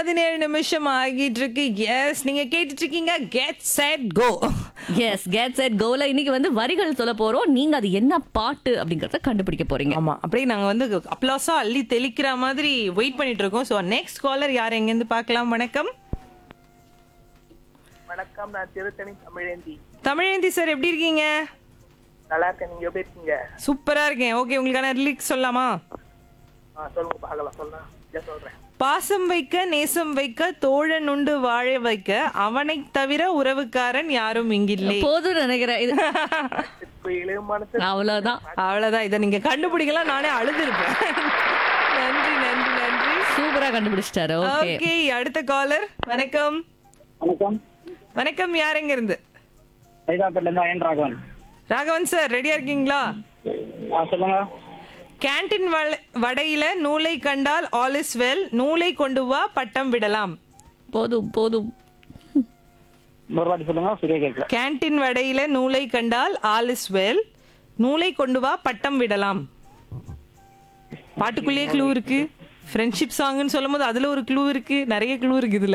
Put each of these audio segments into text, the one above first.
பதினேழு நிமிஷம் ஆகிட்டு இருக்கு எஸ் நீங்க கேட்டுட்டு இருக்கீங்க get set go yes get set கோல இன்னைக்கு வந்து வரிகள் சொல்ல போறோம் நீங்க அது என்ன பாட்டு அப்படிங்கறத கண்டுபிடிக்க போறீங்க ஆமா அப்படியே நாங்க வந்து அப்ளாஸா அள்ளி தெளிக்கிற மாதிரி வெயிட் பண்ணிட்டு இருக்கோம் சோ நெக்ஸ்ட் காலர் யார் எங்க இருந்து பார்க்கலாம் வணக்கம் வணக்கம் நான் திருத்தணி தமிழேந்தி தமிழேந்தி சார் எப்படி இருக்கீங்க நல்லா இருக்கேன் நீங்க எப்படி இருக்கீங்க சூப்பரா இருக்கேன் ஓகே உங்களுக்கான லிரிக்ஸ் சொல்லலாமா ஆ சொல்லுங்க பார்க்கலாம் சொல்லலாம் இதை சொல்றேன் பாசம் வைக்க நேசம் வைக்க தோழன் உண்டு வாழ வைக்க அவனை தவிர உறவுக்காரன் யாரும் இங்கில்லை போதும் நினைக்கிறேன் இது குயிலு மனசு அவ்வளவுதான் அவ்வளவுதான் இதை நீங்க கண்டுபிடிக்கலாம் நானே அழுதுருப்பேன் நன்றி நன்றி நன்றி சூப்பரா கண்டுபிடிச்சிட்டாரு ஓகே ஓகே அடுத்த காலர் வணக்கம் வணக்கம் வணக்கம் யார் எங்க இருந்து சைதாப்பேட்ல இருந்து அயன் ராகவன் ராகவன் சார் ரெடியா இருக்கீங்களா ஆ சொல்லுங்க கேண்டீன் வடையில நூலை கண்டால் ஆல் இஸ் வெல் நூலை கொண்டு வா பட்டம் விடலாம் போதும் போதும் ஒரு வாட்டி சொல்லுங்க சரியா கேட்கல கேண்டீன் வடையில நூலை கண்டால் ஆல் இஸ் வெல் நூலை கொண்டு வா பட்டம் விடலாம் பாட்டுக்குள்ளேயே க்ளூ இருக்கு ஃப்ரெண்ட்ஷிப் சாங்னு சொல்லும் போது அதுல ஒரு க்ளூ இருக்கு நிறைய க்ளூ இருக்கு இதுல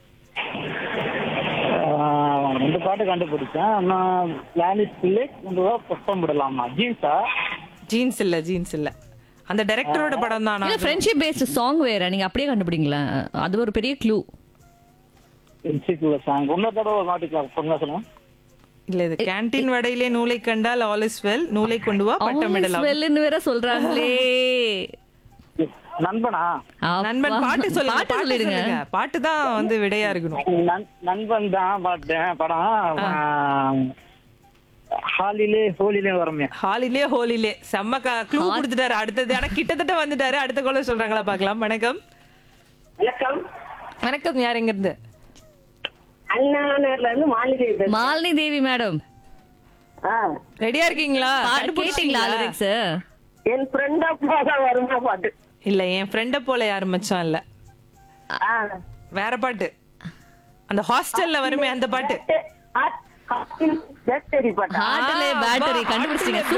ஆ, ரெண்டு பாட்டு கண்டுபிடிச்சேன் நான் லேனிஸ் பிள்ளை கொண்டு வா புஷ்பம் விடலாமா ஜீன்ஸா ஜீன்ஸ் இல்ல ஜீன்ஸ் இல்ல அந்த டைரக்டரோட படம் தான் இல்ல ஃப்ரெண்ட்ஷிப் பேஸ்ட் சாங் வேற நீங்க அப்படியே கண்டுபிடிங்களேன் அது ஒரு பெரிய க்ளூ இன்ஸ்டிடியூட் சாங் இன்னொரு தடவை ஒரு வாட்டி சொல்லுங்க சொல்லுங்க இல்ல இது கேண்டீன் வடையிலே நூலை கண்டால் ஆல் இஸ் வெல் நூலை கொண்டு வா பட்டம் விடலாம் வெல்லுன்னு வேற சொல்றாங்களே நண்பனா நண்பன் அப்பா. பாட்டு சொல்லுங்க பாட்டு பாட்டு சொல்லிடுங்க. சொல்லுங்க பாட்டு தான் வந்து விடையா இருக்கணும் நண்- நண்பன் தான் பார்த்தேன் படம் ஆ, ஹாலிலே ஹோலிலே வரமே ஹாலிலே ஹோலிலே செம்ம க்ளூ கொடுத்துட்டாரு அடுத்தது ஆனா கிட்டத்தட்ட வந்துட்டாரு அடுத்த கொள்ள சொல்றாங்களா பார்க்கலாம் வணக்கம் வணக்கம் வணக்கம் யார் எங்க இருந்து அண்ணா நகர்ல இருந்து மாளிகை பேசுறேன். மாலினி தேவி மேடம் ஆ, ரெடியா இருக்கீங்களா கேட்டீங்களா கண்டுபிடிச்சிட்டீங்களா? லிரிக்ஸ் என் ஃப்ரெண்டா போக வருமா பாட்டு இல்ல என் ஃப்ரெண்ட போல யாரும் மச்சான் இல்ல ஆ. வேற பாட்டு அந்த ஹாஸ்டல்ல வருமே அந்த பாட்டு ஆ, ஆ, பேட்டரி பாட்டா ஹார்ட்ல ஆ, பேட்டரி வா, கண்டுபிடிச்சிட்டீங்க